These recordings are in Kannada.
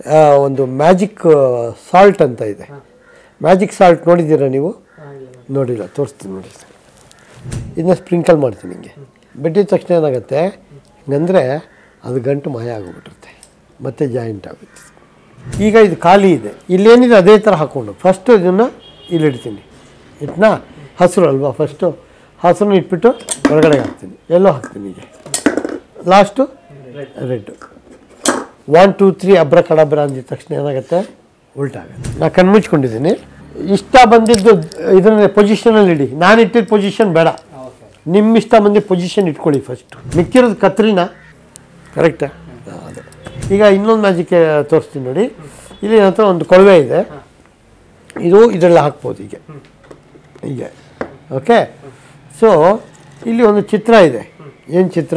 ಆ, ಒಂದು ಮ್ಯಾಜಿಕ್ ಸಾಲ್ಟ್ ಅಂತ ಇದೆ ಮ್ಯಾಜಿಕ್ ಸಾಲ್ಟ್ ನೋಡಿದ್ದೀರಾ ನೀವು ನೋಡಿಲ್ಲ ತೋರಿಸ್ತೀನಿ ನೋಡಿ ಇದನ್ನ ಸ್ಪ್ರಿಂಕಲ್ ಮಾಡ್ತೀನಿ ಹಿಂಗೆ ಬಿಟ್ಟಿದ ತಕ್ಷಣ ಏನಾಗುತ್ತೆ ಹಿಂಗಂದರೆ ಅದು ಗಂಟು ಮಾಯ ಆಗೋಗ್ಬಿಟ್ಟಿರುತ್ತೆ ಮತ್ತೆ ಜಾಯಿಂಟ್ ಆಗುತ್ತೆ ಈಗ ಇದು ಖಾಲಿ ಇದೆ ಇಲ್ಲೇನಿದೆ ಅದೇ ಥರ ಹಾಕ್ಕೊಂಡು ಫಸ್ಟು ಇದನ್ನು ಇಲ್ಲಿ ಇಡ್ತೀನಿ ಇಟ್ನಾ ಹಸಿರು ಅಲ್ವಾ ಫಸ್ಟು ಹಸಿರನ್ನ ಇಟ್ಬಿಟ್ಟು ಒಳಗಡೆ ಹಾಕ್ತೀನಿ ಎಲ್ಲೋ ಹಾಕ್ತೀನಿ ಈಗ last red one two three abracadabra ಅಂದಿದ ತಕ್ಷಣ ಏನಾಗುತ್ತೆ ಉಲ್ಟಾಗುತ್ತೆ ನಾ ಕಣ್ಮುಚ್ಕೊಂಡಿದ್ದೀನಿ ಇಷ್ಟ ಬಂದಿದ್ದು ಇದನ್ನ ಪೊಸಿಷನಲ್ಲಿ ಇಡಿ ನಾನು ಇಟ್ಟಿದ್ದ ಪೊಸಿಷನ್ ಬೇಡ ನಿಮ್ಮ ಇಷ್ಟ ಬಂದಿದ್ದ ಪೊಸಿಷನ್ ಇಟ್ಕೊಳ್ಳಿ ಫಸ್ಟು ಮಿಕ್ಕಿರೋದು ಕತ್ರಿನ ಕರೆಕ್ಟಾ ಅದೇ ಈಗ ಇನ್ನೊಂದು ಮ್ಯಾಜಿಕ್ ತೋರಿಸ್ತೀನಿ ನೋಡಿ ಇಲ್ಲಿ ನನ್ನ ಹತ್ರ ಒಂದು ಕೊಳವೆ ಇದೆ ಇದು ಇದರಲ್ಲಿ ಹಾಕ್ಬೋದು ಹೀಗೆ ಹೀಗೆ ಓಕೆ ಸೊ ಇಲ್ಲಿ ಒಂದು ಚಿತ್ರ ಇದೆ ಏನು ಚಿತ್ರ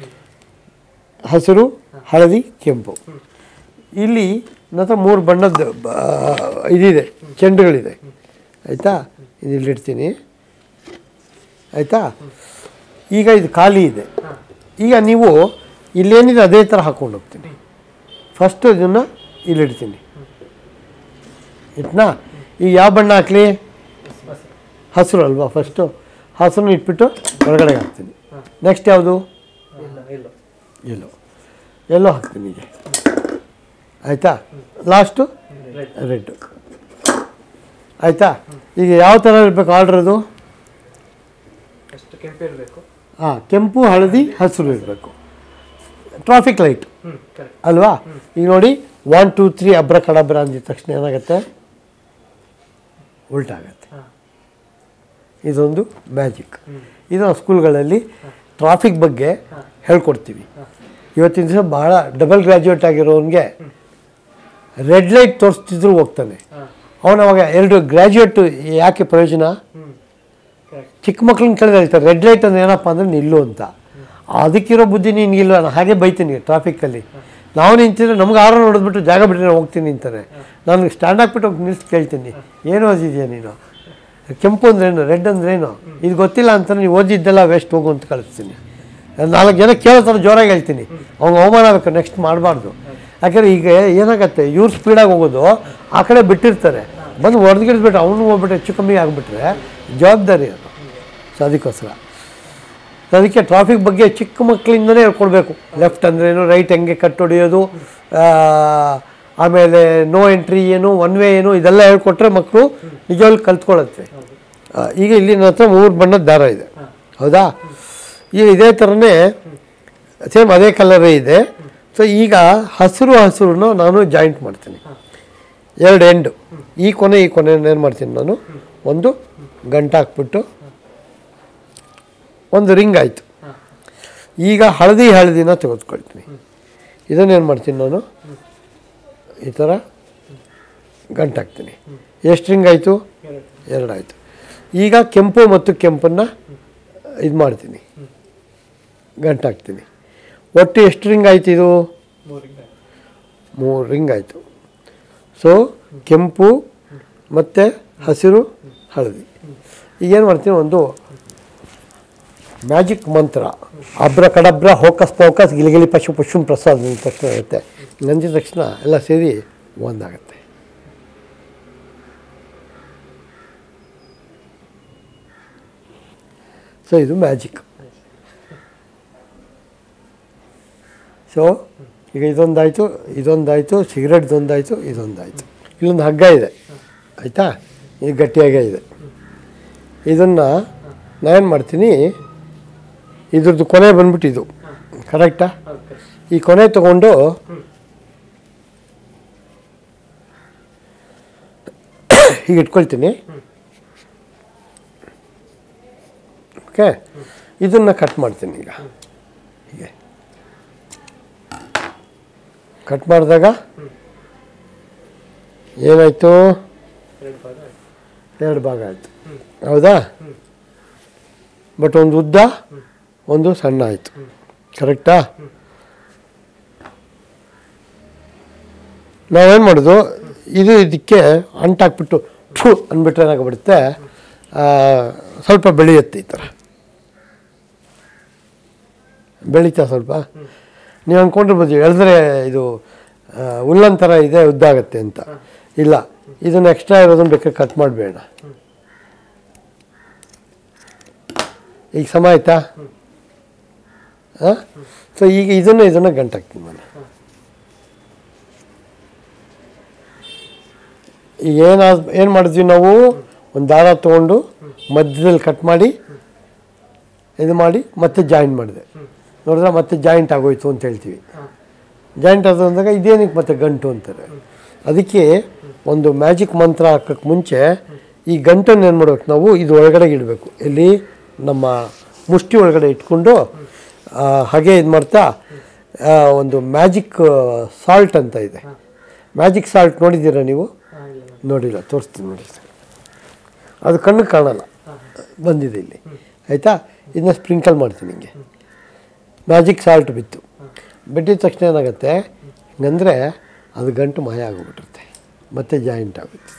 ಹಸಿರು ಹಳದಿ ಕೆಂಪು ಇಲ್ಲಿ ನನ್ನ ಹತ್ರ ಮೂರು ಬಣ್ಣದ ಬ- ಇದಿದೆ ಚೆಂಡುಗಳಿದೆ ಆಯಿತಾ ಇದು ಇಲ್ಲಿಡ್ತೀನಿ ಆಯಿತಾ ಈಗ ಇದು ಖಾಲಿ ಇದೆ ಈಗ ನೀವು ಇಲ್ಲೇನಿದೆ ಅದೇ ಥರ ಹಾಕ್ಕೊಂಡು ಹೋಗ್ತೀನಿ ಫಸ್ಟು ಇದನ್ನು ಇಲ್ಲಿಡ್ತೀನಿ ಇಟ್ನಾ ಈಗ ಯಾವ ಬಣ್ಣ ಹಾಕ್ಲಿ ಹಸಿರು ಅಲ್ವಾ ಫಸ್ಟು ಹಸಿರನ್ನ ಇಟ್ಬಿಟ್ಟು ಒಳಗಡೆ ಹಾಕ್ತೀನಿ ನೆಕ್ಸ್ಟ್ ಯಾವುದು ಎಲ್ಲೋ ಎಲ್ಲೋ ಹಾಕ್ತೀನಿ ಈಗ ಆಯಿತಾ ಲಾಸ್ಟು ರೆಡ್ ಆಯಿತಾ ಈಗ ಯಾವ ಥರ ಇರಬೇಕು ಆರ್ಡ್ರ್ ಅದು ಅಷ್ಟು ಕೆಂಪು ಇರಬೇಕು ಹಾಂ ಕೆಂಪು ಹಳದಿ ಹಸಿರು ಇರಬೇಕು ಟ್ರಾಫಿಕ್ ಲೈಟ್ ಹ್ಞೂ ಕರೆಕ್ಟ್ ಅಲ್ವಾ ಈಗ ನೋಡಿ one two three abracadabra ಅಂದಿದ ತಕ್ಷಣ ಏನಾಗುತ್ತೆ ಉಲ್ಟಾಗತ್ತೆ ಹಾಂ ಇದೊಂದು ಮ್ಯಾಜಿಕ್ ಇದು ನಾವು ಸ್ಕೂಲ್ಗಳಲ್ಲಿ ಟ್ರಾಫಿಕ್ ಬಗ್ಗೆ ಹೇಳ್ಕೊಡ್ತೀವಿ ಇವತ್ತಿನ ದಿವಸ ಬಹಳ ಡಬಲ್ ಗ್ರ್ಯಾಜುಯೇಟ್ ಆಗಿರೋನಿಗೆ ರೆಡ್ ಲೈಟ್ ತೋರಿಸ್ತಿದ್ರು ಹೋಗ್ತಾನೆ ಹಾಂ ಅವನು ಅವಾಗ ಎರಡು ಗ್ರ್ಯಾಜುಯೇಟ್ ಯಾಕೆ ಪ್ರಯೋಜನ ಹ್ಞೂ ಕರೆಕ್ಟ್ ಚಿಕ್ಕ ಮಕ್ಳನ್ನ ಕೇಳಿದ್ರೆ ಹೇಳ್ತಾರೆ ರೆಡ್ ಲೈಟ್ ಅಂದ್ರೆ ಏನಪ್ಪ ಅಂದ್ರೆ ನಿಲ್ಲು ಅಂತ ಅದಕ್ಕಿರೋ ಬುದ್ಧಿ ನಿನ್ಗಿಲ್ಲ ನಾನು ಹಾಗೆ ಬೈತೀನಿ ಟ್ರಾಫಿಕ್ಕಲ್ಲಿ ನಾವು ನಿಂತಿದ್ರೆ ನಮ್ಗೆ ಆರೋ ನೋಡಿದ್ಬಿಟ್ಟು ಜಾಗ ಬಿಟ್ಟರೆ ನಾನು ಹೋಗ್ತೀನಿ ಅಂತಾರೆ ನಾನು ಸ್ಟ್ಯಾಂಡ್ ಹಾಕ್ಬಿಟ್ಟು ಹೋಗಿ ನಿಲ್ಸಿ ಕೇಳ್ತೀನಿ ಏನು ಓದಿದ್ಯಾ ನೀನು ಕೆಂಪು ಅಂದ್ರೇನು ರೆಡ್ ಅಂದ್ರೇನು ಇದು ಗೊತ್ತಿಲ್ಲ ಅಂತ ನೀವು ಓದಿದ್ದೆಲ್ಲ ವೇಸ್ಟ್ ಹೋಗು ಅಂತ ಕಳಿಸ್ತೀನಿ ನಾಲ್ಕು ಜನ ಕೇಳೋ ಥರ ಜೋರಾಗಿ ಹೇಳ್ತೀನಿ ಅವ್ನು ಅವಮಾನ ಆಗಬೇಕು ನೆಕ್ಸ್ಟ್ ಮಾಡಬಾರ್ದು ಯಾಕಂದ್ರೆ ಈಗ ಏನಾಗತ್ತೆ ಇವ್ರು ಸ್ಪೀಡಾಗಿ ಹೋಗೋದು ಆ ಕಡೆ ಬಿಟ್ಟಿರ್ತಾರೆ ಬಂದು ಹೊಡೆದ್ಗಿಡ್ಬಿಟ್ಟು ಅವನು ಹೋಗ್ಬಿಟ್ರೆ ಹೆಚ್ಚು ಕಮ್ಮಿ ಆಗಿಬಿಟ್ರೆ ಜವಾಬ್ದಾರಿ ಅದು ಸೊ ಅದಕ್ಕೋಸ್ಕರ ಸೊ ಅದಕ್ಕೆ ಟ್ರಾಫಿಕ್ ಬಗ್ಗೆ ಚಿಕ್ಕ ಮಕ್ಕಳಿಂದನೇ ಹೇಳ್ಕೊಡ್ಬೇಕು ಲೆಫ್ಟ್ ಅಂದ್ರೇನು ರೈಟ್ ಹೆಂಗೆ ಕಟ್ ಹೊಡೆಯೋದು ಆ, ಆಮೇಲೆ ನೋ ಎಂಟ್ರಿ ಏನು ಒನ್ ವೇ ಏನು ಇದೆಲ್ಲ ಹೇಳ್ಕೊಟ್ರೆ ಮಕ್ಕಳು ನಿಜವಾಗ್ಲೂ ಕಲ್ತ್ಕೊಳ್ಳುತ್ತೆ ಆ, ಈಗ ಇಲ್ಲಿ ನನ್ನ ಹತ್ರ ಮೂರು ಬಣ್ಣದ ದಾರ ಇದೆ ಹೌದಾ ಈಗ ಇದೇ ಥರನೇ ಸೇಮ್ ಅದೇ ಕಲರೇ ಇದೆ ಸೊ ಈಗ ಹಸಿರು ಹಸಿರನ್ನು ನಾನು ಜಾಯಿಂಟ್ ಮಾಡ್ತೀನಿ ಎರಡು ಎಂಡು ಈ ಕೊನೆ ಈ ಕೊನೆ ಏನು ಮಾಡ್ತೀನಿ ನಾನು ಒಂದು ಗಂಟೆ ಹಾಕ್ಬಿಟ್ಟು ಒಂದು ರಿಂಗ್ ಆಯಿತು ಈಗ ಹಳದಿ ಹಳದಿನ ತೆಗೆದುಕೊಳ್ತೀನಿ ಇದನ್ನೇನು ಮಾಡ್ತೀನಿ ನಾನು ಈ ಥರ ಗಂಟು ಹಾಕ್ತೀನಿ ಎಷ್ಟು ರಿಂಗ್ ಆಯಿತು ಎರಡು ಎರಡು ಆಯಿತು ಈಗ ಕೆಂಪು ಮತ್ತು ಕೆಂಪನ್ನು ಇದು ಮಾಡ್ತೀನಿ ಗಂಟು ಹಾಕ್ತೀನಿ ಒಟ್ಟು ಎಷ್ಟು ರಿಂಗ್ ಆಯ್ತು ಇದು ಮೂರಿಂದ ಮೂರು ರಿಂಗ್ ಆಯಿತು ಸೊ ಕೆಂಪು ಮತ್ತು ಹಸಿರು ಹಳದಿ ಈಗೇನು ಮಾಡ್ತೀನಿ ಒಂದು ಮ್ಯಾಜಿಕ್ ಮಂತ್ರ ಅಬ್ರ ಕಡಬ್ರ ಹೋಕಸ್ ಪೋಕಸ್ ಗಿಲಿಗಿಲಿ ಪಶು ಪಶುಂ ಪ್ರಸಾದ್ ಅಂದ ತಕ್ಷಣ ಇರುತ್ತೆ ನಂದಿದ ತಕ್ಷಣ ಎಲ್ಲ ಸೇರಿ ಒಂದಾಗತ್ತೆ ಸೊ ಇದು ಮ್ಯಾಜಿಕ್ ಸೊ ಈಗ ಇದೊಂದಾಯಿತು ಇದೊಂದಾಯಿತು ಸಿಗರೆಟ್ದೊಂದಾಯಿತು ಇದೊಂದಾಯಿತು ಇಲ್ಲೊಂದು ಹಗ್ಗ ಇದೆ ಆಯಿತಾ ಇದು ಗಟ್ಟಿಯಾಗೇ ಇದೆ ಇದನ್ನು ನಾನೇನು ಮಾಡ್ತೀನಿ ಇದ್ರದ್ದು ಕೊನೆ ಬಂದ್ಬಿಟ್ಟು ಇದು ಕರೆಕ್ಟಾ ಹೌದು ಕರೆಕ್ಟ್ ಈ ಕೊನೆ ತಗೊಂಡು ಹೀಗೆ ಇಟ್ಕೊಳ್ತೀನಿ ಓಕೆ ಇದನ್ನು ಕಟ್ ಮಾಡ್ತೀನಿ ಈಗ ಹೀಗೆ ಕಟ್ ಮಾಡಿದಾಗ ಏನಾಯಿತು ಎರಡು ಭಾಗ ಆಯ್ತು ಎರಡು ಭಾಗ ಆಯಿತು ಹೌದಾ ಬಟ್ ಒಂದು ಉದ್ದ ಒಂದು ಸಣ್ಣ ಆಯಿತು ಕರೆಕ್ಟಾ ನಾವೇನು ಮಾಡೋದು ಇದು ಇದಕ್ಕೆ ಅಂಟಾಕ್ಬಿಟ್ಟು ಥು ಅಂದ್ಬಿಟ್ರೆ ಏನಾಗ್ಬಿಡುತ್ತೆ ಆ, ಸ್ವಲ್ಪ ಬೆಳೆಯುತ್ತೆ ಈ ಥರ ಬೆಳೀತಾ ಸ್ವಲ್ಪ ನೀವು ಅಂದ್ಕೊಂಡಿರ್ಬೋದು ಎಳೆದ್ರೆ ಇದು ಆ, ಉಲ್ಲನ್ ಥರ ಇದೆ ಉದ್ದಾಗತ್ತೆ ಅಂತ ಇಲ್ಲ ಇದನ್ನು ಎಕ್ಸ್ಟ್ರಾ ಇರೋದನ್ನು ಬೇಕಾದ್ರೆ ಕಟ್ ಮಾಡಬೇಡ ಈಗ ಸಮ ಆಯ್ತಾ ಹಾಂ ಸೊ ಈಗ ಇದನ್ನು ಇದನ್ನು ಗಂಟಾಕ್ತೀನಿ ನಾನು ಈಗ ಏನಾದ ಏನು ಮಾಡಿದ್ವಿ ನಾವು ಒಂದು ದಾರ ತೊಗೊಂಡು ಮಧ್ಯದಲ್ಲಿ ಕಟ್ ಮಾಡಿ ಇದು ಮಾಡಿ ಮತ್ತೆ ಜಾಯಿಂಟ್ ಮಾಡಿದೆ ನೋಡಿದ್ರೆ ಮತ್ತೆ ಜಾಯಿಂಟ್ ಆಗೋಯ್ತು ಅಂತ ಹೇಳ್ತೀವಿ ಜಾಯಿಂಟ್ ಆದ ಅಂದಾಗ ಇದೇನಕ್ಕೆ ಮತ್ತೆ ಗಂಟು ಅಂತಾರೆ ಅದಕ್ಕೆ ಒಂದು ಮ್ಯಾಜಿಕ್ ಮಂತ್ರ ಹಾಕೋಕ್ಕೆ ಮುಂಚೆ ಈ ಗಂಟನ್ನು ಏನು ಮಾಡ್ಬೇಕು ನಾವು ಇದು ಒಳಗಡೆ ಇಡಬೇಕು ಎಲ್ಲಿ ನಮ್ಮ ಮುಷ್ಟಿ ಒಳಗಡೆ ಇಟ್ಕೊಂಡು ಆ, ಹಾಗೆ ಇದು ಮಾಡ್ತಾ ಆ, ಒಂದು ಮ್ಯಾಜಿಕ್ ಸಾಲ್ಟ್ ಅಂತ ಇದೆ ಮ್ಯಾಜಿಕ್ ಸಾಲ್ಟ್ ನೋಡಿದ್ದೀರಾ ನೀವು ಹಾಂ ಇಲ್ಲ ನೋಡಿ. ನೋಡಿಲ್ಲ ತೋರಿಸ್ತೀನಿ ನೋಡಿ ಅದು ಕಣ್ಣು ಕಾಣಲ್ಲ ಬಂದಿದೆ ಇಲ್ಲಿ ಆಯಿತಾ ಇದನ್ನ ಸ್ಪ್ರಿಂಕಲ್ ಮಾಡ್ತೀನಿ ಹಿಂಗೆ ಮ್ಯಾಜಿಕ್ ಸಾಲ್ಟ್ ಬಿತ್ತು ಬಿಟ್ಟಿದ ತಕ್ಷಣ ಏನಾಗುತ್ತೆ ಹಿಂಗಂದರೆ ಅದು ಗಂಟು ಮಾಯ ಆಗೋಗ್ಬಿಟ್ಟಿರುತ್ತೆ ಮತ್ತೆ ಜಾಯಿಂಟ್ ಆಗುತ್ತೆ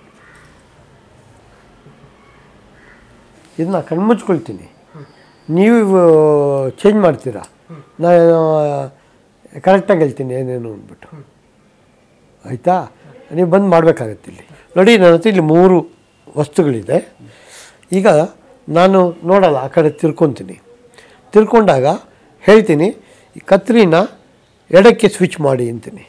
ಇದನ್ನ ಕಣ್ಮುಚ್ಕೊಳ್ತೀನಿ ನೀವು ಚೇಂಜ್ ಮಾಡ್ತೀರಾ ನಾನು ಕರೆಕ್ಟಾಗಿ ಹೇಳ್ತೀನಿ ಏನೇನು ಅಂದ್ಬಿಟ್ಟು ಆಯಿತಾ ನೀವು ಬಂದು ಮಾಡಬೇಕಾಗತ್ತೆ ಇಲ್ಲಿ ನೋಡಿ ನನ್ನ ಹತ್ರ ಇಲ್ಲಿ ಮೂರು ವಸ್ತುಗಳಿದೆ ಈಗ ನಾನು ನೋಡಲ್ಲ ಆ ಕಡೆ ತಿರ್ಕೊತೀನಿ ತಿರ್ಕೊಂಡಾಗ ಹೇಳ್ತೀನಿ ಈ ಕತ್ರಿನ ಎಡಕ್ಕೆ ಸ್ವಿಚ್ ಮಾಡಿ ಅಂತೀನಿ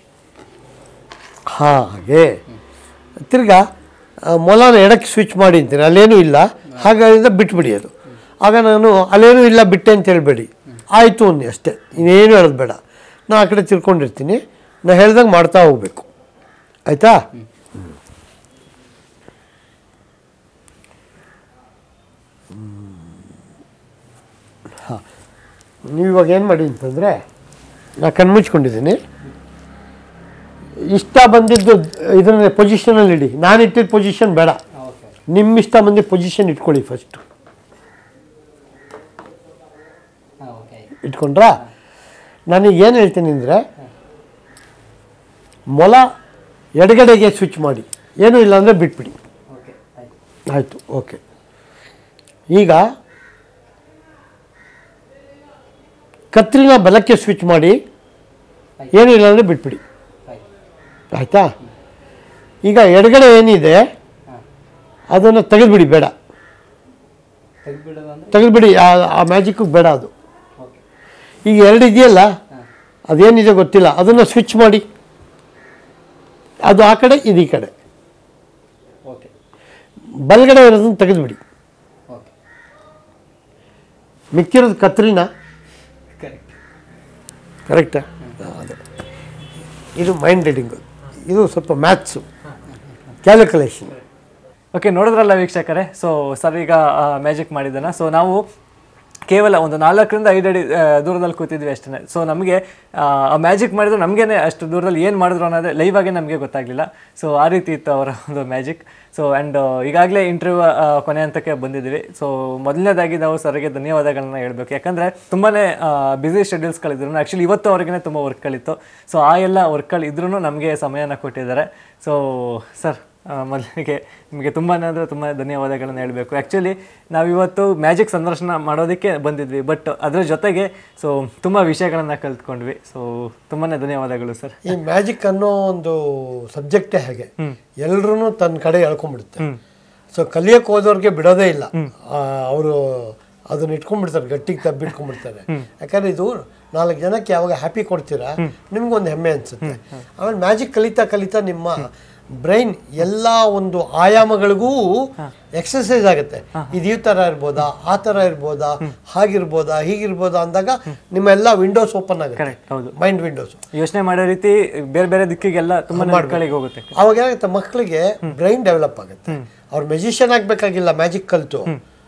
ಹಾಗೆ ತಿರ್ಗಾ ಆ, ಮೊಲನ ಎಡಕ್ಕೆ ಸ್ವಿಚ್ ಮಾಡಿ ಅಂತೀನಿ ಅಲ್ಲೇನೂ ಇಲ್ಲ ಹಾಗಾದ್ರೆ ಬಿಟ್ಬಿಡಿ ಅದು ಆಗ ನಾನು ಅಲ್ಲೇನೂ ಇಲ್ಲ ಬಿಟ್ಟೆ ಅಂತ ಹೇಳ್ಬೇಡಿ ಆಯಿತು ಅನ್ನಿ ಅಷ್ಟೇ ಇನ್ನೇನು ಹೇಳೋದು ಬೇಡ ನಾನು ಆ ಕಡೆ ತಿರ್ಕೊಂಡಿರ್ತೀನಿ ನಾನು ಹೇಳ್ದಂಗೆ ಮಾಡ್ತಾ ಹೋಗ್ಬೇಕು ಆಯಿತಾ ಹಾಂ ನೀವು ಇವಾಗ ಏನು ಮಾಡಿ ಅಂತಂದರೆ ನಾ ಕಣ್ಮುಚ್ಕೊಂಡಿದ್ದೀನಿ ಇಷ್ಟ ಬಂದಿದ್ದು ಇದನ್ನ ಪೊಸಿಷನಲ್ಲಿ ಇಡಿ ನಾನು ಇಟ್ಟಿದ್ದ ಪೊಸಿಷನ್ ಬೇಡ ಓಕೆ ನಿಮ್ಮ ಇಷ್ಟ ಬಂದಿದ್ದ ಪೊಸಿಷನ್ ಇಟ್ಕೊಳ್ಳಿ ಫಸ್ಟು ಹಾಂ ಓಕೆ ಇಟ್ಕೊಂಡ್ರಾ ನಾನೀಗ ಏನು ಹೇಳ್ತೀನಿ ಅಂದರೆ ಮೊಲ ಎಡಗಡೆಗೆ ಸ್ವಿಚ್ ಮಾಡಿ ಏನೂ ಇಲ್ಲ ಅಂದರೆ ಬಿಟ್ಬಿಡಿ ಓಕೆ ಆಯ್ತು ಆಯಿತು ಓಕೆ ಈಗ ಕತ್ರಿನ ಬಲಕ್ಕೆ ಸ್ವಿಚ್ ಮಾಡಿ ಏನೂ ಇಲ್ಲ ಅಂದರೆ ಬಿಟ್ಬಿಡಿ ಆಯ್ತು ಆಯಿತಾ ಈಗ ಎಡಗಡೆ ಏನಿದೆ ಹಾಂ ಅದನ್ನು ತೆಗೆದುಬಿಡಿ ಬೇಡ ತೆಗ್ದುಬಿಡೋದು ಅಂದರೆ ತೆಗೆದುಬಿಡಿ ಆ ಆ ಮ್ಯಾಜಿಕ್ಕಿಗೆ ಬೇಡ ಅದು ಓಕೆ ಈಗ ಎರಡು ಇದೆಯಲ್ಲ ಹಾಂ ಅದೇನಿದೆ ಗೊತ್ತಿಲ್ಲ ಅದನ್ನು ಸ್ವಿಚ್ ಮಾಡಿ ಅದು ಆ ಕಡೆ ಇದು ಈ ಕಡೆ ಓಕೆ ಬಲಗಡೆ ಇರೋದನ್ನು ತೆಗೆದುಬಿಡಿ ಓಕೆ ಮಿಕ್ಕಿರೋದು ಕತ್ರಿನ ಕರೆಕ್ಟ್ ಕರೆಕ್ಟಾ ಅದೇ ಇದು ಮೈಂಡ್ ರೀಡಿಂಗು ಇದು ಸ್ವಲ್ಪ ಮ್ಯಾಥ್ಸು ಕ್ಯಾಲ್ಕುಲೇಷನ್ ಓಕೆ ನೋಡಿದ್ರಲ್ಲ ವೀಕ್ಷಕರೇ ಸೊ ಸರ್ ಈಗ ಮ್ಯಾಜಿಕ್ ಮಾಡಿದ್ದಾನ ಸೊ ನಾವು ಕೇವಲ ಒಂದು ನಾಲ್ಕರಿಂದ ಐದು ಅಡಿ ಆ, ದೂರದಲ್ಲಿ ಕೂತಿದ್ವಿ ಅಷ್ಟೇ ಸೊ ನಮಗೆ ಮ್ಯಾಜಿಕ್ ಮಾಡಿದ್ರು ನಮಗೇನೆ ಅಷ್ಟು ದೂರದಲ್ಲಿ ಏನು ಮಾಡಿದ್ರು ಅನ್ನೋದೇ ಲೈವ್ ಆಗಿ ನಮಗೆ ಗೊತ್ತಾಗಲಿಲ್ಲ ಸೊ ಆ ರೀತಿ ಇತ್ತು ಅವರ ಒಂದು ಮ್ಯಾಜಿಕ್ ಸೊ ಆ್ಯಂಡ್ ಈಗಾಗಲೇ ಇಂಟರ್ವ್ಯೂ ಕೊನೆ ಹಂತಕ್ಕೆ ಬಂದಿದ್ದೀವಿ ಸೊ ಮೊದಲನೇದಾಗಿ ನಾವು ಸರ್ಗೆ ಧನ್ಯವಾದಗಳನ್ನ ಹೇಳಬೇಕು ಯಾಕಂದರೆ ತುಂಬಾ ಬ್ಯುಸಿ ಶೆಡ್ಯೂಲ್ಸ್ಗಳಿದ್ರು ಆ್ಯಕ್ಚುಲಿ ಇವತ್ತು ಅವ್ರಿಗೇ ತುಂಬ ವರ್ಕ್ಗಳಿತ್ತು ಸೊ ಆ ಎಲ್ಲ ವರ್ಕ್ಗಳು ಇದ್ರೂ ನಮಗೆ ಸಮಯನ ಕೊಟ್ಟಿದ್ದಾರೆ ಸೊ ಸರ್ ಆ, ಮೊದಲಿಗೆ ನಿಮಗೆ ತುಂಬಾ ಅಂದರೆ ತುಂಬ ಧನ್ಯವಾದಗಳನ್ನು ಹೇಳಬೇಕು ಆ್ಯಕ್ಚುಲಿ ನಾವಿವತ್ತು ಮ್ಯಾಜಿಕ್ ಸಂದರ್ಶನ ಮಾಡೋದಕ್ಕೆ ಬಂದಿದ್ವಿ ಬಟ್ ಅದ್ರ ಜೊತೆಗೆ ಸೊ ತುಂಬ ವಿಷಯಗಳನ್ನು ಕಲ್ತ್ಕೊಂಡ್ವಿ ಸೊ ತುಂಬಾ ಧನ್ಯವಾದಗಳು ಸರ್ ಈ ಮ್ಯಾಜಿಕ್ ಅನ್ನೋ ಒಂದು ಸಬ್ಜೆಕ್ಟೇ ಹಾಗೆ ಎಲ್ರೂ ತನ್ನ ಕಡೆ ಎಳ್ಕೊಂಡ್ಬಿಡುತ್ತೆ ಸೊ ಕಲಿಯಕ್ಕೆ ಹೋದವ್ರಿಗೆ ಬಿಡೋದೇ ಇಲ್ಲ ಅವರು ಅದನ್ನ ಇಟ್ಕೊಂಡ್ಬಿಡ್ತಾರೆ ಗಟ್ಟಿಗೆ ತಬ್ಬಿಟ್ಕೊಂಡ್ಬಿಡ್ತಾರೆ ಯಾಕಂದ್ರೆ ಇದು ನಾಲ್ಕು ಜನಕ್ಕೆ ಯಾವಾಗ ಹ್ಯಾಪಿ ಕೊಡ್ತೀರಾ ನಿಮ್ಗೊಂದು ಹೆಮ್ಮೆ ಅನ್ಸುತ್ತೆ ಆಮೇಲೆ ಮ್ಯಾಜಿಕ್ ಕಲಿತಾ ಕಲಿತಾ ನಿಮ್ಮ ಬ್ರೈನ್ ಎಲ್ಲ ಒಂದು ಆಯಾಮಗಳಿಗೂ ಎಕ್ಸಸೈಸ್ ಆಗುತ್ತೆ ಇದು ಈ ಥರ ಇರ್ಬೋದಾ ಆ ಥರ ಇರ್ಬೋದಾ ಹಾಗಿರ್ಬೋದಾ ಹೀಗಿರ್ಬೋದಾ ಅಂದಾಗ ನಿಮ್ಮ ಎಲ್ಲ ವಿಂಡೋಸ್ ಓಪನ್ ಆಗುತ್ತೆ ಕರೆಕ್ಟ್ ಹೌದು ಮೈಂಡ್ ವಿಂಡೋಸ್ ಯೋಚನೆ ಮಾಡೋ ರೀತಿ ಬೇರೆ ಬೇರೆ ದಿಕ್ಕಿಗೆಲ್ಲ ತುಂಬ ಕಡೆಗೆ ಹೋಗುತ್ತೆ ಅವಾಗ ಏನಾಗುತ್ತೆ ಮಕ್ಕಳಿಗೆ ಬ್ರೈನ್ ಡೆವಲಪ್ ಆಗುತ್ತೆ ಅವ್ರು ಮೆಜಿಷಿಯನ್ ಆಗಬೇಕಾಗಿಲ್ಲ ಮ್ಯಾಜಿಕ್ ಕಲಿತು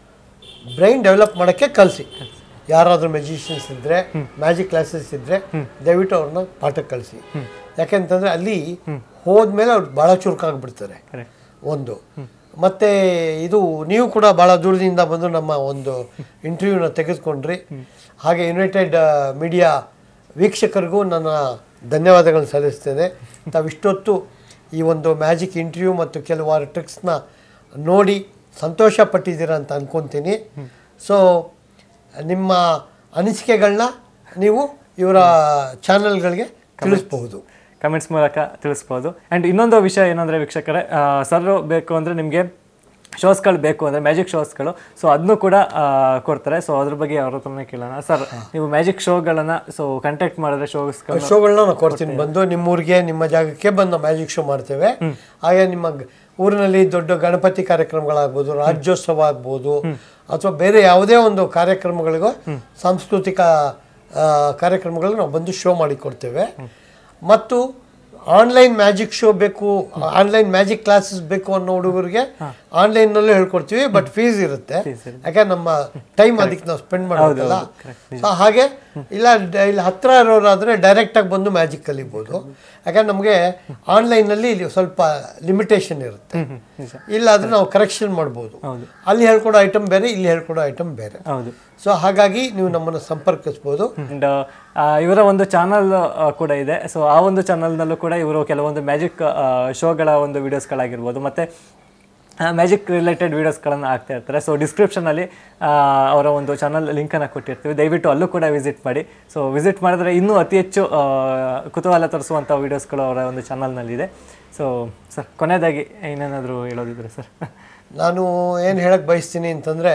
ಬ್ರೈನ್ ಡೆವಲಪ್ ಮಾಡೋಕ್ಕೆ ಕಲಿಸಿ ಯಾರಾದರೂ ಮೆಜಿಷಿಯನ್ಸ್ ಇದ್ದರೆ ಮ್ಯಾಜಿಕ್ ಕ್ಲಾಸಸ್ ಇದ್ದರೆ ದಯವಿಟ್ಟು ಅವ್ರನ್ನ ಪಾಠಕ್ಕೆ ಕಲಿಸಿ ಯಾಕೆಂತಂದರೆ ಅಲ್ಲಿ ಹೋದ್ಮೇಲೆ ಅವ್ರು ಭಾಳ ಚುರುಕಾಗ್ಬಿಡ್ತಾರೆ ಕರೆಕ್ಟ್ ಒಂದು ಮತ್ತು ಇದು ನೀವು ಕೂಡ ಭಾಳ ದೂರದಿಂದ ಬಂದು ನಮ್ಮ ಒಂದು ಇಂಟರ್ವ್ಯೂನ ತೆಗೆದುಕೊಂಡ್ರಿ ಹಾಗೆ ಯುನೈಟೆಡ್ ಮೀಡಿಯಾ ವೀಕ್ಷಕರಿಗೂ ನನ್ನ ಧನ್ಯವಾದಗಳನ್ನು ಸಲ್ಲಿಸ್ತೇನೆ ತಾವಿಷ್ಟೊತ್ತು ಈ ಒಂದು ಮ್ಯಾಜಿಕ್ ಇಂಟರ್ವ್ಯೂ ಮತ್ತು ಕೆಲವಾರು ಟ್ರಿಕ್ಸ್ನ ನೋಡಿ ಸಂತೋಷ ಪಟ್ಟಿದ್ದೀರಾ ಅಂತ ಅಂದ್ಕೊತೀನಿ ಸೊ ನಿಮ್ಮ ಅನಿಸಿಕೆಗಳನ್ನ ನೀವು ಇವರ ಚಾನಲ್ಗಳಿಗೆ ತಿಳಿಸ್ಬಹುದು ಕಮೆಂಟ್ಸ್ ಮೂಲಕ ತಿಳಿಸ್ಬೋದು ಆ್ಯಂಡ್ ಇನ್ನೊಂದು ವಿಷಯ ಏನಂದರೆ ವೀಕ್ಷಕರೇ ಸರ್ ಬೇಕು ಅಂದರೆ ನಿಮಗೆ ಶೋಸ್ಗಳು ಬೇಕು ಅಂದರೆ ಮ್ಯಾಜಿಕ್ ಶೋಸ್ಗಳು ಸೊ ಅದನ್ನು ಕೂಡ ಆ, ಕೊಡ್ತಾರೆ ಸೊ ಅದ್ರ ಬಗ್ಗೆ ಅವ್ರ ಹತ್ರನೇ ಕೇಳೋಣ ಸರ್ ನೀವು ಮ್ಯಾಜಿಕ್ ಶೋಗಳನ್ನು ಸೊ ಕಾಂಟ್ಯಾಕ್ಟ್ ಮಾಡಿದ್ರೆ ಶೋಸ್ಗಳು ಶೋಗಳನ್ನ ನಾನು ಕೊಡ್ತೀನಿ ಬಂದು ನಿಮ್ಮ ಊರಿಗೆ ನಿಮ್ಮ ಜಾಗಕ್ಕೆ ಬಂದು ಮ್ಯಾಜಿಕ್ ಶೋ ಮಾಡ್ತೇವೆ ಹಾಗೆ ನಿಮ್ಮ ಗ- ಊರಿನಲ್ಲಿ ದೊಡ್ಡ ಗಣಪತಿ ಕಾರ್ಯಕ್ರಮಗಳಾಗ್ಬೋದು ರಾಜ್ಯೋತ್ಸವ ಆಗ್ಬೋದು ಅಥವಾ ಬೇರೆ ಯಾವುದೇ ಒಂದು ಕಾರ್ಯಕ್ರಮಗಳಿಗೂ ಸಾಂಸ್ಕೃತಿಕ ಆ, ಕಾರ್ಯಕ್ರಮಗಳನ್ನ ನಾವು ಬಂದು ಶೋ ಮಾಡಿ ಕೊಡ್ತೇವೆ ಮತ್ತು ಆನ್ಲೈನ್ ಮ್ಯಾಜಿಕ್ ಶೋ ಬೇಕು ಆನ್ಲೈನ್ ಮ್ಯಾಜಿಕ್ ಕ್ಲಾಸಸ್ ಬೇಕು ಅನ್ನೋ ಹುಡುಗರಿಗೆ ಆನ್ಲೈನ್ನಲ್ಲೂ ಹೇಳ್ಕೊಡ್ತೀವಿ ಬಟ್ ಫೀಸ್ ಇರುತ್ತೆ ಯಾಕಂದ್ರೆ ನಮ್ಮ ಟೈಮ್ ಅದಕ್ಕೆ ನಾವು ಸ್ಪೆಂಡ್ ಮಾಡೋದಲ್ಲ ಸೊ ಹಾಗೆ ಇಲ್ಲ ಡ- ಇಲ್ಲಿ ಹತ್ರ ಇರೋರಾದರೆ ಡೈರೆಕ್ಟಾಗಿ ಬಂದು ಮ್ಯಾಜಿಕ್ ಕಲಿಬೋದು ಯಾಕಂದ್ರೆ ನಮಗೆ ಆನ್ಲೈನಲ್ಲಿ ಇಲ್ಲಿ ಸ್ವಲ್ಪ ಲಿಮಿಟೇಷನ್ ಇರುತ್ತೆ ಇಲ್ಲ ಆದರೆ ನಾವು ಕರೆಕ್ಷನ್ ಮಾಡ್ಬೋದು ಅಲ್ಲಿ ಹೇಳ್ಕೊಡೋ ಐಟಮ್ ಬೇರೆ ಇಲ್ಲಿ ಹೇಳ್ಕೊಡೋ ಐಟಮ್ ಬೇರೆ ಹೌದು ಸೊ ಹಾಗಾಗಿ ನೀವು ನಮ್ಮನ್ನು ಸಂಪರ್ಕಿಸ್ಬೋದು ಆ್ಯಂಡ್ ಇವರ ಒಂದು ಚಾನಲ್ ಕೂಡ ಇದೆ ಸೊ ಆ ಒಂದು ಚಾನಲ್ನಲ್ಲೂ ಕೂಡ ಇವರು ಕೆಲವೊಂದು ಮ್ಯಾಜಿಕ್ ಶೋಗಳ ಒಂದು ವೀಡಿಯೋಸ್ಗಳಾಗಿರ್ಬೋದು ಮತ್ತು ಮ್ಯಾಜಿಕ್ ರಿಲೇಟೆಡ್ ವೀಡಿಯೋಸ್ಗಳನ್ನು ಹಾಕ್ತಾ ಇರ್ತಾರೆ ಸೊ ಡಿಸ್ಕ್ರಿಪ್ಷನಲ್ಲಿ ಅವರ ಒಂದು ಚಾನಲ್ ಲಿಂಕನ್ನು ಕೊಟ್ಟಿರ್ತೀವಿ ದಯವಿಟ್ಟು ಅಲ್ಲೂ ಕೂಡ ವಿಸಿಟ್ ಮಾಡಿ ಸೊ ವಿಸಿಟ್ ಮಾಡಿದ್ರೆ ಇನ್ನೂ ಅತಿ ಹೆಚ್ಚು ಆ, ಕುತೂಹಲ ತರಿಸುವಂಥ ವೀಡಿಯೋಸ್ಗಳು ಅವರ ಒಂದು ಚಾನಲ್ನಲ್ಲಿದೆ ಸೊ ಸರ್ ಕೊನೆಯದಾಗಿ ಏನೇನಾದರೂ ಹೇಳೋದಿದ್ರೆ ಸರ್ ನಾನು ಏನು ಹೇಳಕ್ಕೆ ಬಯಸ್ತೀನಿ ಅಂತಂದರೆ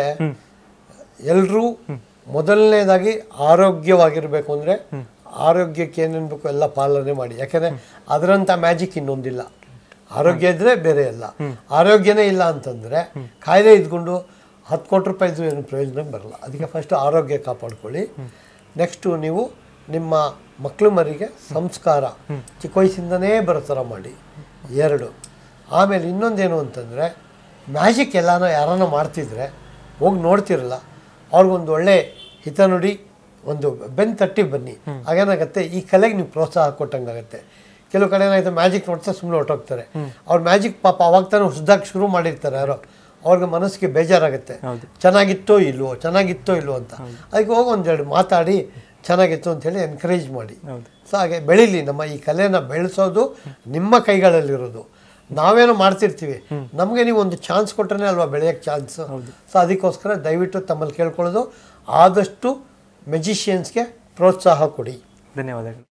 ಎಲ್ಲರೂ ಮೊದಲನೇದಾಗಿ ಆರೋಗ್ಯವಾಗಿರಬೇಕು ಅಂದರೆ ಆರೋಗ್ಯಕ್ಕೆ ಏನೇನು ಬೇಕು ಎಲ್ಲ ಪಾಲನೆ ಮಾಡಿ ಯಾಕೆಂದರೆ ಅದರಂಥ ಮ್ಯಾಜಿಕ್ ಇನ್ನೊಂದಿಲ್ಲ ಆರೋಗ್ಯ ಇದ್ದರೆ ಬೇರೆ ಎಲ್ಲ ಆರೋಗ್ಯನೇ ಇಲ್ಲ ಅಂತಂದರೆ ಕಾಯಿಲೆ ಇದ್ಕೊಂಡು ಹತ್ತು ಕೋಟಿ ರೂಪಾಯಿದು ಏನು ಪ್ರಯೋಜನ ಬರಲ್ಲ ಅದಕ್ಕೆ ಫಸ್ಟ್ ಆರೋಗ್ಯ ಕಾಪಾಡ್ಕೊಳ್ಳಿ ನೆಕ್ಸ್ಟು ನೀವು ನಿಮ್ಮ ಮಕ್ಕಳು ಮರಿಗೆ ಸಂಸ್ಕಾರ ಚಿಕ್ಕ ವಯಸ್ಸಿಂದನೇ ಬರೋ ಥರ ಮಾಡಿ ಎರಡು ಆಮೇಲೆ ಇನ್ನೊಂದೇನು ಅಂತಂದರೆ ಮ್ಯಾಜಿಕ್ ಎಲ್ಲಾನ ಯಾರನ್ನ ಮಾಡ್ತಿದ್ರೆ ಹೋಗಿ ನೋಡ್ತಿರಲ್ಲ ಅವ್ರಿಗೊಂದು ಒಳ್ಳೆ ಹಿತನುಡಿ ಒಂದು ಬೆನ್ ತಟ್ಟಿ ಬನ್ನಿ ಆಗೇನಾಗತ್ತೆ ಈ ಕಲೆಗೆ ನೀವು ಪ್ರೋತ್ಸಾಹ ಕೊಟ್ಟಂಗಾಗತ್ತೆ ಕೆಲವು ಕಡೆ ಏನಾಯ್ತು ಮ್ಯಾಜಿಕ್ ನೋಡ್ತಾ ಸುಮ್ಮನೆ ಹೊರಟೋಗ್ತಾರೆ ಅವ್ರ ಮ್ಯಾಜಿಕ್ ಪಾಪ ಅವಾಗ ತಾನೇ ಹೊಸದಾಗಿ ಶುರು ಮಾಡಿರ್ತಾರೆ ಯಾರೋ ಅವ್ರಿಗೆ ಮನಸ್ಸಿಗೆ ಬೇಜಾರಾಗುತ್ತೆ ಚೆನ್ನಾಗಿತ್ತೋ ಇಲ್ವೋ ಚೆನ್ನಾಗಿತ್ತೋ ಇಲ್ವೋ ಅಂತ ಅದಕ್ಕೆ ಹೋಗಿ ಒಂದೆರಡು ಮಾತಾಡಿ ಚೆನ್ನಾಗಿತ್ತು ಅಂತೇಳಿ ಎನ್ಕರೇಜ್ ಮಾಡಿ ಸೊ ಹಾಗೆ ಬೆಳೀಲಿ ನಮ್ಮ ಈ ಕಲೆನ ಬೆಳೆಸೋದು ನಿಮ್ಮ ಕೈಗಳಲ್ಲಿರೋದು ನಾವೇನೋ ಮಾಡ್ತಿರ್ತೀವಿ ನಮಗೆ ನೀವು ಒಂದು ಚಾನ್ಸ್ ಕೊಟ್ಟರೆ ಅಲ್ವಾ ಬೆಳೆಯೋಕ್ಕೆ ಚಾನ್ಸ್ ಸೊ ಅದಕ್ಕೋಸ್ಕರ ದಯವಿಟ್ಟು ತಮ್ಮಲ್ಲಿ ಕೇಳ್ಕೊಳ್ಳೋದು ಆದಷ್ಟು ಮೆಜಿಷಿಯನ್ಸ್ಗೆ ಪ್ರೋತ್ಸಾಹ ಕೊಡಿ ಧನ್ಯವಾದಗಳು